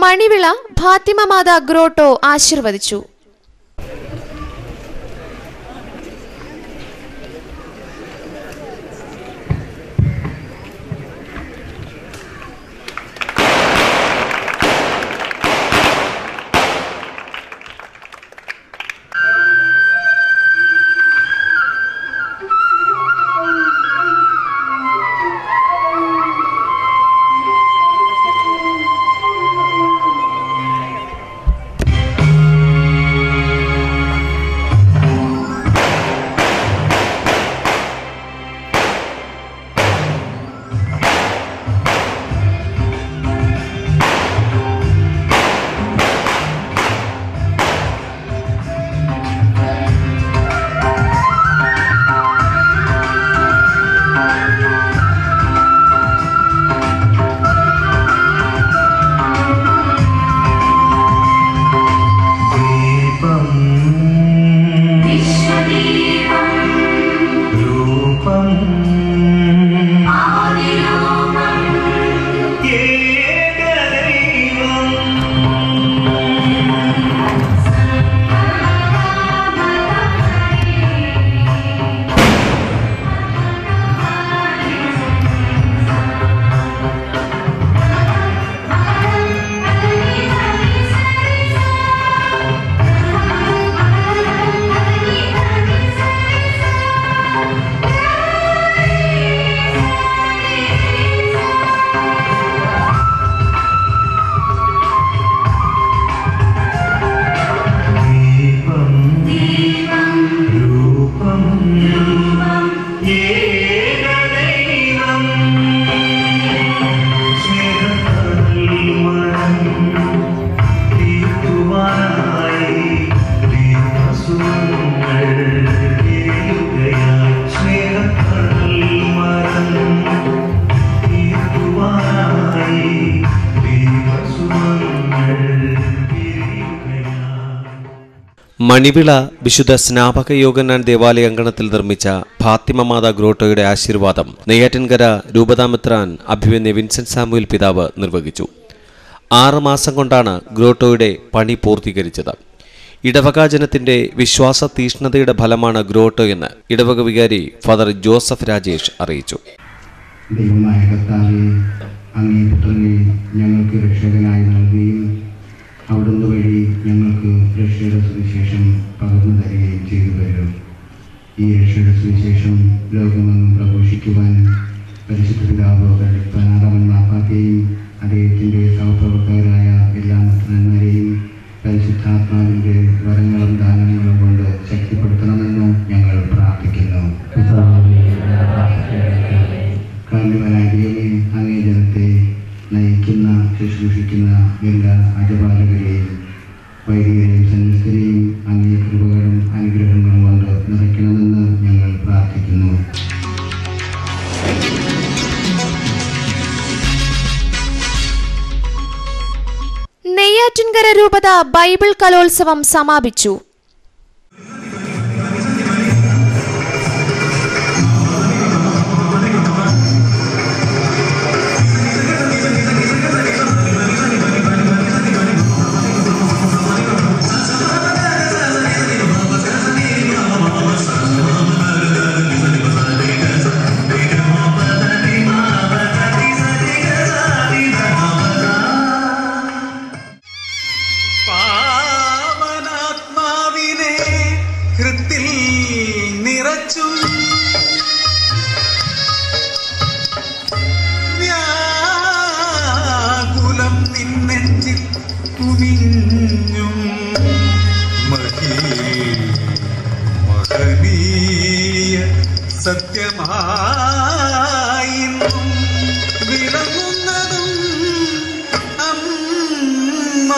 മണിവിള ഫാത്തിമ മാത grotto ആശീർവദിച്ചു ദീപം രൂപം ഏകദൈവം ദീപം രൂപം ഏകദൈവം സ്നേഹതൽമരം തീർക്കുവാനായി ദീപസുമങ്ങൾ എരിയുകയായി സ്നേഹതൽമരം തീർക്കുവാനായി ദീപസുമങ്ങൾ എരിയുകയായി മണിവിള വിശുദ്ധ സ്നാപക യോഗനാൻ ദേവാലയ അങ്കണത്തിൽ നിർമ്മിച്ച ഫാത്തിമ മാതാ ഗ്രോട്ടോയുടെ ആശീർവാദം നെയ്യാറ്റിൻകര രൂപതാമിത്രാൻ അഭിമന്യ വിൻസെന്റ് സാമുവൽ പിതാവ് നിർവഹിച്ചു ആറ് മാസം കൊണ്ടാണ് ഗ്രോട്ടോയുടെ പണി പൂർത്തീകരിച്ചത് ഇടവക ജനത്തിന്റെ വിശ്വാസ തീഷ്ണതയുടെ ഫലമാണ് ഗ്രോട്ടോ എന്ന് ഇടവക വികാരി ഫാദർ ജോസഫ് രാജേഷ് അറിയിച്ചു ദൈവമായ കർത്താവെ അങ്ങേ പുത്രനെ ഞങ്ങൾക്ക് രക്ഷകനായി നൽകുകയും അവിടുന്ന് വഴി ഞങ്ങൾക്ക് രക്ഷയുടെ സുവിശേഷം പകർന്നു തരികയും ചെയ്തു വരും ഈ രക്ഷയുടെ സുവിശേഷം ലോകമെങ്ങും പ്രഘോഷിക്കുവാൻ പരിശുദ്ധ പിതാവ് പതിനാറാമൻ മാപ്പാത്തെയും അദ്ദേഹത്തിൻ്റെ സഹപ്രവർത്തകരായ എല്ലാ മിത്രന്മാരെയും പരിശുദ്ധാത്മാവിൻ്റെ വരങ്ങളും ദാനങ്ങളും കൊണ്ട് ശക്തിപ്പെടുത്തണമെന്ന് ഞങ്ങൾ പ്രാർത്ഥിക്കുന്നു കാരണവനായ ദൈവമേ അങ്ങേ ജനത്തെ നയിക്കുന്ന ശുശ്രൂഷിക്കുന്ന എല്ലാ അജപാലകരെയും വൈദികരെയും സന്യസ്തരെയും അങ്ങേ കൃപകളും അനുഗ്രഹങ്ങളും കൊണ്ട് നിറയ്ക്കണമെന്ന് ഞങ്ങൾ പ്രാർത്ഥിക്കുന്നു നെയ്യാറ്റിൻകര രൂപത ബൈബിൾ കലോത്സവം സമാപിച്ചു പാവനാത്മാവിനെ ഹൃത്തിൽ നിറച്ചും വ്യാകുലം നിന്നെഞ്ചിൽ കുനിഞ്ഞും മഹീ മഹനീയ സത്യമായിന്നും വിളങ്ങുന്നതും അമ്മ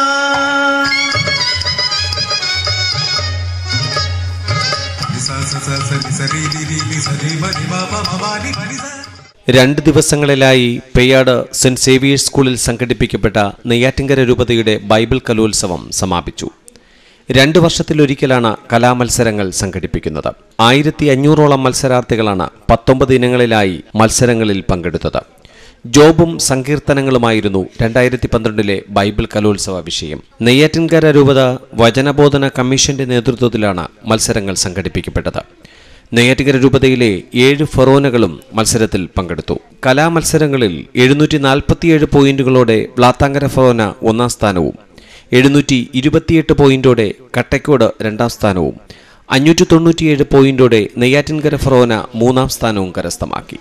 രണ്ട് ദിവസങ്ങളിലായി പെയ്യാട് സെന്റ് സേവിയേഴ്സ് സ്കൂളിൽ സംഘടിപ്പിക്കപ്പെട്ട നെയ്യാറ്റിങ്കര രൂപതയുടെ ബൈബിൾ കലോത്സവം സമാപിച്ചു രണ്ട് വർഷത്തിലൊരിക്കലാണ് കലാമത്സരങ്ങൾ സംഘടിപ്പിക്കുന്നത് ആയിരത്തി അഞ്ഞൂറോളം മത്സരാർത്ഥികളാണ് പത്തൊമ്പത് ഇനങ്ങളിലായി മത്സരങ്ങളിൽ പങ്കെടുത്തത് ജോബും സങ്കീർത്തനങ്ങളുമായിരുന്നു രണ്ടായിരത്തി പന്ത്രണ്ടിലെ ബൈബിൾ കലോത്സവ വിഷയം നെയ്യാറ്റിൻകര രൂപത വചനബോധന കമ്മീഷന്റെ നേതൃത്വത്തിലാണ് മത്സരങ്ങൾ സംഘടിപ്പിക്കപ്പെട്ടത് നെയ്യാറ്റിൻകര രൂപതയിലെ ഏഴ് ഫൊറോനകളും മത്സരത്തിൽ പങ്കെടുത്തു കലാമത്സരങ്ങളിൽ എഴുന്നൂറ്റി നാൽപ്പത്തിയേഴ് പോയിന്റുകളോടെ ബ്ലാത്താങ്കര ഫൊറോന ഒന്നാം സ്ഥാനവും എഴുന്നൂറ്റി ഇരുപത്തിയെട്ട് പോയിന്റോടെ കട്ടക്കോട് രണ്ടാം സ്ഥാനവും അഞ്ഞൂറ്റി തൊണ്ണൂറ്റിയേഴ് പോയിന്റോടെ നെയ്യാറ്റിൻകര ഫൊറോന മൂന്നാം സ്ഥാനവും കരസ്ഥമാക്കി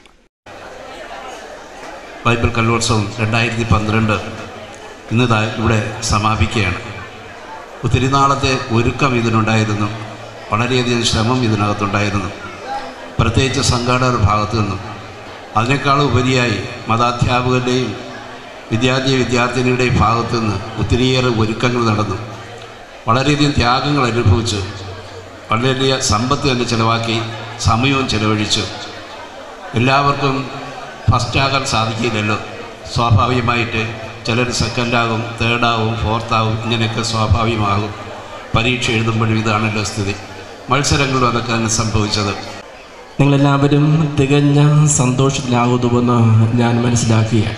ബൈബിൾ കലോത്സവം രണ്ടായിരത്തി പന്ത്രണ്ട് ഇന്ന് ദാ ഇവിടെ സമാപിക്കുകയാണ് ഒത്തിരി നാളത്തെ ഒരുക്കം ഇതിനുണ്ടായിരുന്നു വളരെയധികം ശ്രമം ഇതിനകത്തുണ്ടായിരുന്നു പ്രത്യേകിച്ച് സംഘാടകരുടെ ഭാഗത്തു നിന്നും അതിനേക്കാളും ഉപരിയായി മതാധ്യാപകരുടെയും വിദ്യാർത്ഥി വിദ്യാർത്ഥിനിയുടെയും ഭാഗത്തു നിന്ന് ഒത്തിരിയേറെ ഒരുക്കങ്ങൾ നടന്നു വളരെയധികം ത്യാഗങ്ങൾ അനുഭവിച്ചു വളരെയധികം സമ്പത്ത് തന്നെ ചിലവാക്കി സമയവും ചിലവഴിച്ചു എല്ലാവർക്കും ഫസ്റ്റ് ആകാൻ സാധിക്കില്ലല്ലോ സ്വാഭാവികമായിട്ട് ചിലർ സെക്കൻഡാകും തേർഡാവും ഫോർത്താവും ഇങ്ങനെയൊക്കെ സ്വാഭാവികമാകും പരീക്ഷ എഴുതുമ്പോഴും ഇതാണല്ലോ സ്ഥിതി മത്സരങ്ങളിലും അതൊക്കെ തന്നെ സംഭവിച്ചത് നിങ്ങളെല്ലാവരും തികഞ്ഞ സന്തോഷത്തിലാകുന്നുവെന്ന് ഞാൻ മനസ്സിലാക്കുകയാണ്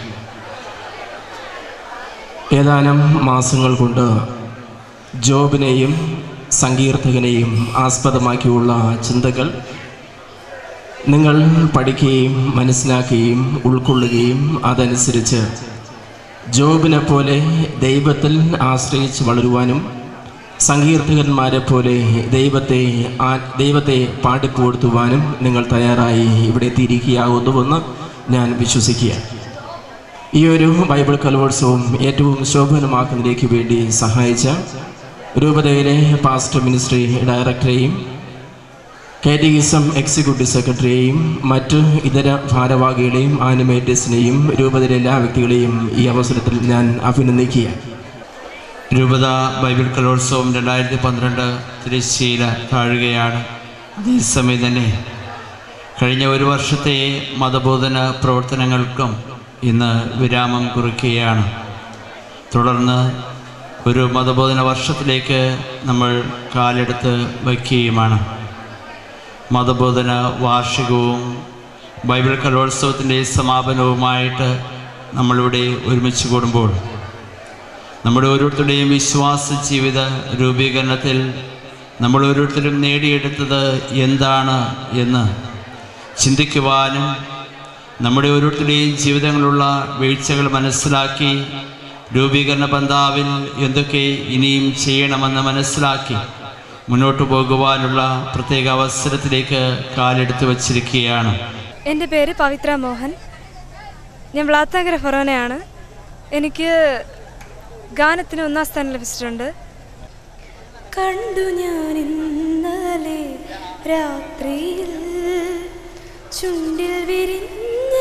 ഏതാനും മാസങ്ങൾ കൊണ്ട് ജോബിനെയും സങ്കീർത്തകനെയും ആസ്പദമാക്കിയുള്ള ചിന്തകൾ നിങ്ങൾ പഠിക്കുകയും മനസ്സിലാക്കുകയും ഉൾക്കൊള്ളുകയും അതനുസരിച്ച് ജോബിനെ പോലെ ദൈവത്തിൽ ആശ്രയിച്ച് വളരുവാനും സങ്കീർത്തകന്മാരെ പോലെ ദൈവത്തെ ആ ദൈവത്തെ പാടിപ്പുകഴ്ത്തുവാനും നിങ്ങൾ തയ്യാറായി ഇവിടെ എത്തിയിരിക്കുകയാകുന്നുവെന്ന് ഞാൻ വിശ്വസിക്കുകയാണ് ഈ ഒരു ബൈബിൾ കലോത്സവം ഏറ്റവും ശോഭനമാക്കുന്നതിലേക്ക് വേണ്ടി സഹായിച്ച രൂപതയിലെ പാസ്റ്റർ മിനിസ്ട്രി ഡയറക്ടറെയും കാറ്റഗിസം എക്സിക്യൂട്ടീവ് സെക്രട്ടറിയെയും മറ്റ് ഇതര ഭാരവാഹികളെയും ആനിമേറ്റേഴ്സിനെയും രൂപതയിലെ എല്ലാ വ്യക്തികളെയും ഈ അവസരത്തിൽ ഞാൻ അഭിനന്ദിക്കുകയാണ് രൂപത ബൈബിൾ കലോത്സവം രണ്ടായിരത്തി പന്ത്രണ്ട് തിരശ്ശീല താഴുകയാണ് അതേസമയം തന്നെ കഴിഞ്ഞ ഒരു വർഷത്തെ മതബോധന പ്രവർത്തനങ്ങൾക്കും ഇന്ന് വിരാമം കുറിക്കുകയാണ് തുടർന്ന് ഒരു മതബോധന വർഷത്തിലേക്ക് നമ്മൾ കാലെടുത്ത് വയ്ക്കുകയുമാണ് മതബോധന വാർഷികവും ബൈബിൾ കലോത്സവത്തിൻ്റെ സമാപനവുമായിട്ട് നമ്മളിവിടെ ഒരുമിച്ച് കൂടുമ്പോൾ നമ്മുടെ ഓരോരുത്തരുടെയും വിശ്വാസ ജീവിത രൂപീകരണത്തിൽ നമ്മൾ ഓരോരുത്തരും നേടിയെടുത്തത് എന്താണ് എന്ന് ചിന്തിക്കുവാനും നമ്മുടെ ഓരോരുത്തരുടെയും ജീവിതങ്ങളിലുള്ള വീഴ്ചകൾ മനസ്സിലാക്കി രൂപീകരണ ബന്ധാവിൽ എന്തൊക്കെ ഇനിയും ചെയ്യണമെന്ന് മനസ്സിലാക്കി മുന്നോട്ട് പോകുവാനുള്ള പ്രത്യേക അവസരത്തിലേക്ക് കാലെടുത്ത് വച്ചിരിക്കുകയാണ് എൻ്റെ പേര് പവിത്ര മോഹൻ ഞാൻ വ്ളാത്താങ്കര ഫൊറോനയാണ് എനിക്ക് ഗാനത്തിന് ഒന്നാം സ്ഥാനം ലഭിച്ചിട്ടുണ്ട് കണ്ടു ഞാൻ ഇന്നലെ രാത്രിയിൽ ചുണ്ടിൽ വിരിഞ്ഞ്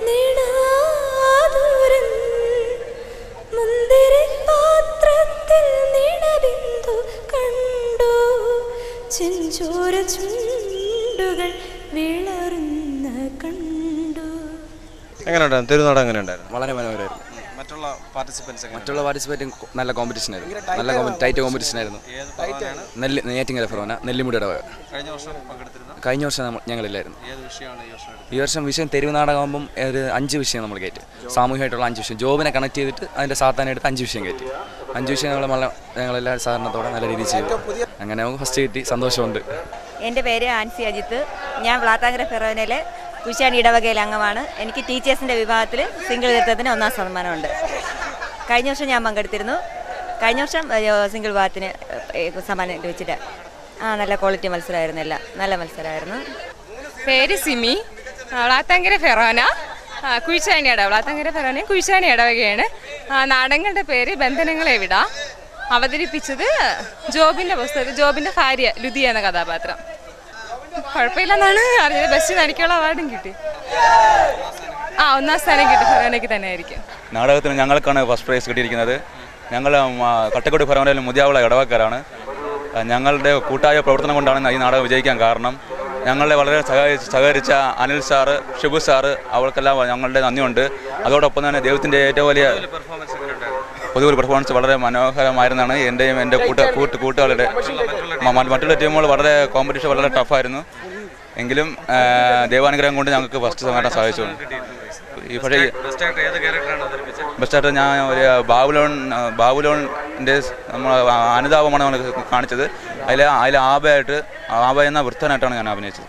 നിടാതുരൻ മുന്തിരി പാത്രത്തിൽ നിടബിന്ദു കണ്ടു ചെഞ്ചോര ചുണ്ടുകൾ വിളറുന്ന കണ്ടു എങ്ങനെയുണ്ടായിരുന്നു തെരുനാട് എങ്ങനെയുണ്ടായിരുന്നു വളരെ മനോഹരമായിരുന്നു മറ്റുള്ള പാർട്ടിസിപ്പൻസ് മറ്റുള്ള പാർട്ടിസിപ്പേറ്റും നല്ല കോമ്പറ്റീഷൻ ആയിരുന്നു നല്ല ടൈറ്റ് കോമ്പറ്റീഷൻ ആയിരുന്നു നെല്ല് നെയ്യാറ്റിങ്കര ഫെറോന നെല്ലിമുടിയുടെ വക കഴിഞ്ഞ വർഷം പങ്കെടുത്തിരുന്ന കഴിഞ്ഞ വർഷം നമ്മൾ ഞങ്ങളില്ലായിരുന്നു ഏത് വിഷയമാണ് ഈ വർഷം ഈ വർഷം വിഷയം തെരുവ് നാടകമാകുമ്പം ഒരു അഞ്ച് വിഷയം നമ്മൾ കയറ്റി സാമൂഹികമായിട്ടുള്ള അഞ്ച് വിഷയം ജോബിനെ കണക്ട് ചെയ്തിട്ട് അതിൻ്റെ സാത്താനെ എടുത്ത് അഞ്ച് വിഷയം കയറ്റി അഞ്ച് വിഷയം നമ്മൾ നല്ല ഞങ്ങളെല്ലാവരും സഹകരണത്തോടെ നല്ല രീതിയിൽ ചെയ്തു അങ്ങനെ നമുക്ക് ഫസ്റ്റ് കിട്ടി സന്തോഷമുണ്ട് എൻ്റെ പേര് ആൻസി അജിത്ത് ഞാൻ വ്ളാത്താങ്കര ഫെറോനയിലെ കുശാൻ ഇടവകയിലെ അംഗമാണ് എനിക്ക് ടീച്ചേഴ്സിൻ്റെ വിഭാഗത്തിൽ സിംഗിൾ നൃത്തത്തിന് ഒന്നാം സമ്മാനമുണ്ട് കഴിഞ്ഞ വർഷം ഞാൻ പങ്കെടുത്തിരുന്നു കഴിഞ്ഞ വർഷം ഏഹ്, സിംഗിൾ വിഭാഗത്തിന് ഏഹ്, സമ്മാനം ലഭിച്ചിട്ട് ആ നല്ല ക്വാളിറ്റി മത്സരമായിരുന്നു എല്ലാം നല്ല മത്സരമായിരുന്നു പേര് സിമി വ്ളാത്താങ്കര ഫെറോന കുഴിച്ചാനിയുടെ വ്ളാത്താങ്കര ഫെറോനയും കുഴിച്ചാനി ഇടവകയാണ് ആ, നാടകങ്ങളുടെ പേര് ബന്ധനങ്ങളെ വിട അവതരിപ്പിച്ചത് ജോബിൻ്റെ പുസ്തകത്തിൽ ജോബിൻ്റെ ഭാര്യ ലുതിയ എന്ന കഥാപാത്രം കുഴപ്പമില്ലെന്നാണ് അറിഞ്ഞത് ബെസ്റ്റ് നടിക്കുള്ള അവാർഡും കിട്ടി ആ ഒന്നാം സ്ഥാനം കിട്ടി ഫെറോനയ്ക്ക് തന്നെ ആയിരിക്കും നാടകത്തിന് ഞങ്ങൾക്കാണ് ഫസ്റ്റ് പ്രൈസ് കിട്ടിയിരിക്കുന്നത് ഞങ്ങൾ കട്ടക്കോട് ഫെറോനയിലെ മുതിയാവുള്ള ഇടവക്കാരാണ് ആ, ഞങ്ങളുടെ കൂട്ടായ പ്രവർത്തനം കൊണ്ടാണ് ഈ നാടകം വിജയിക്കാൻ കാരണം ഞങ്ങളെ വളരെ സഹകരിച്ച സഹകരിച്ച അനിൽ സാറ് ഷിബു സാറ് അവർക്കെല്ലാം ഞങ്ങളുടെ നന്ദിയുണ്ട് അതോടൊപ്പം തന്നെ ദൈവത്തിൻ്റെ ഏറ്റവും വലിയ പൊതുവെ പെർഫോമൻസ് വളരെ മനോഹരമായിരുന്നാണ് എൻ്റെയും എൻ്റെ കൂട്ട കൂട്ട് കൂട്ടുകാരുടെ മ- മ- മറ്റുള്ള ടീമുകൾ വളരെ കോമ്പറ്റീഷൻ വളരെ ടഫായിരുന്നു എങ്കിലും ആ, ദൈവാനുഗ്രഹം കൊണ്ട് ഞങ്ങൾക്ക് ഫസ്റ്റ് നേടാൻ സാധിച്ചു ഈ പക്ഷേ ഈ- ബെസ്റ്റ് ആയിട്ട് ഏത് ക്യാരക്ടറാണ് അവതരിപ്പിച്ചത് ബെസ്റ്റായിട്ട് ഞാൻ ഒരു ബാബുലോൺ ബാബുലോണിൻ്റെ നമ്മൾ അനുതാപമാണ് നമ്മൾ കാണിച്ചത് അതിൽ അതിൽ ആബയായിട്ട് ആബ എന്ന വൃദ്ധനായിട്ടാണ് ഞാൻ അഭിനയിച്ചത്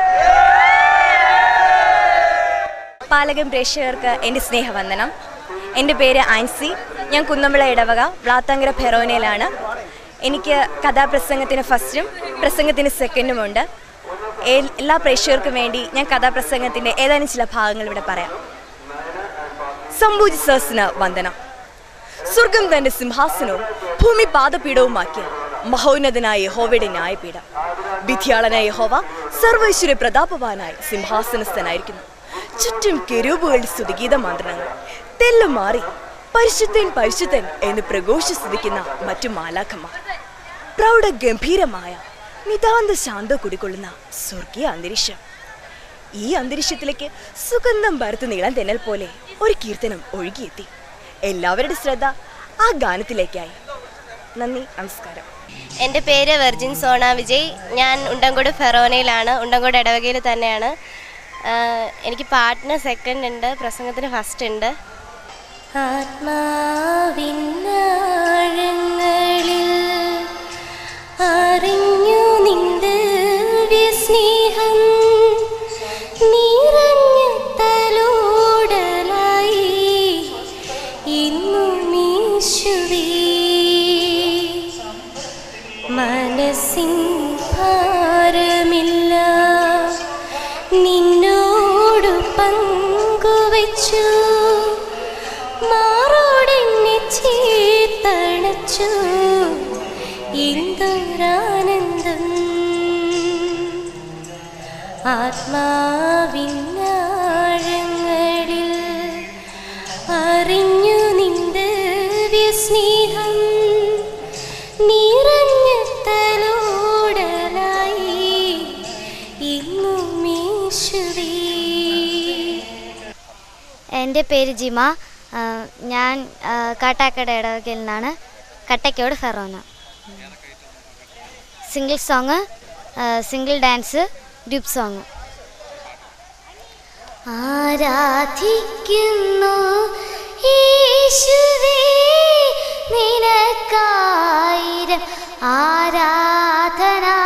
പാലകം പ്രേക്ഷകർക്ക് എൻ്റെ സ്നേഹവന്ദനം എൻ്റെ പേര് ആൻസി ഞാൻ കുന്നമ്പിള ഇടവക വ്ളാത്തങ്കര ഫെറോനയിലാണ് എനിക്ക് കഥാപ്രസംഗത്തിന് ഫസ്റ്റും പ്രസംഗത്തിന് സെക്കൻഡുമുണ്ട് എൽ- എല്ലാ പ്രേക്ഷകർക്കും വേണ്ടി ഞാൻ കഥാപ്രസംഗത്തിൻ്റെ ഏതാനും ചില ഭാഗങ്ങൾ ഇവിടെ പറയാം സംഭൂജി സേഴ്സിന് വന്ദനം സ്വർഗം തന്റെ സിംഹാസനവും ഭൂമി പാദപീഠവുമാക്കിയ മഹോന്നതനായ യഹോവയുടെ ന്യായപീഠം വിധിയാളനായ യഹോവ സർവൈശ്വര്യ പ്രതാപവാനായി സിംഹാസനസ്ഥനായിരിക്കുന്നു ചുറ്റും കെരൂബുകളുടെ സ്തുതിഗീത മന്ത്രണങ്ങൾ തെല്ലു മാറി പരിശുദ്ധൻ പരിശുദ്ധൻ എന്ന് പ്രഘോഷ സ്തുതിക്കുന്ന മറ്റു മാലാഖമാർ പ്രൗഢ ഗംഭീരമായ നിതാന്ത ശാന്ത കുടികൊള്ളുന്ന സ്വർഗീയ അന്തരീക്ഷം ഈ അന്തരീക്ഷത്തിലേക്ക് സുഗന്ധം പരത്തു നീളാൻ തെന്നൽ പോലെ ഒരു കീർത്തനം ഒഴുകിയെത്തി എല്ലാവരുടെ ശ്രദ്ധ ആ ഗാനത്തിലേക്കായി നന്ദി നമസ്കാരം എൻ്റെ പേര് വെർജിൻ സോണ വിജയ് ഞാൻ ഉണ്ടങ്കോട് ഫെറോനയിലാണ് ഉണ്ടങ്കോട് ഇടവകയിൽ തന്നെയാണ് ആഹ് എനിക്ക് പാട്ടിന് സെക്കൻഡ് ഉണ്ട് പ്രസംഗത്തിന് ഫസ്റ്റ് ഉണ്ട് ആത്മാവിന്നാഴങ്ങളിൽ അറിഞ്ഞു നിന്റെ സ്നേഹം നിറഞ്ഞ തലോടലായി ഇന്നും ഈശുവേ മനസ്സിൻ ഭാരമില്ല നിന്നോട് പങ്കുവച്ചു മാറോടെന്നെ ചേർത്തണച്ചു എന്തൊരാനന്ദം ആത്മാവിന്നാഴങ്ങളിൽ അറിഞ്ഞു നിന്റെ സ്നേഹം നിറഞ്ഞ തലോടലായി ഇന്നും ഈശുവേ എൻ്റെ പേര് ജിമ ആ, ഞാൻ ആ, കാട്ടാക്കട ഇടവകയിൽ നിന്നാണ് കട്ടയ്ക്കോട് ഫെറോന single song single dance group song ആരാധിക്കുന്നു യേശുവേ നിനക്കായിരം ആരാധന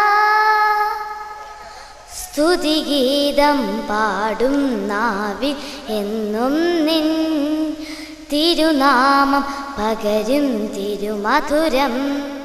സ്തുതിഗീതം പാടും നാവിൽ എന്നും നിൻ തിരുനാമം പകരും തിരുമധുരം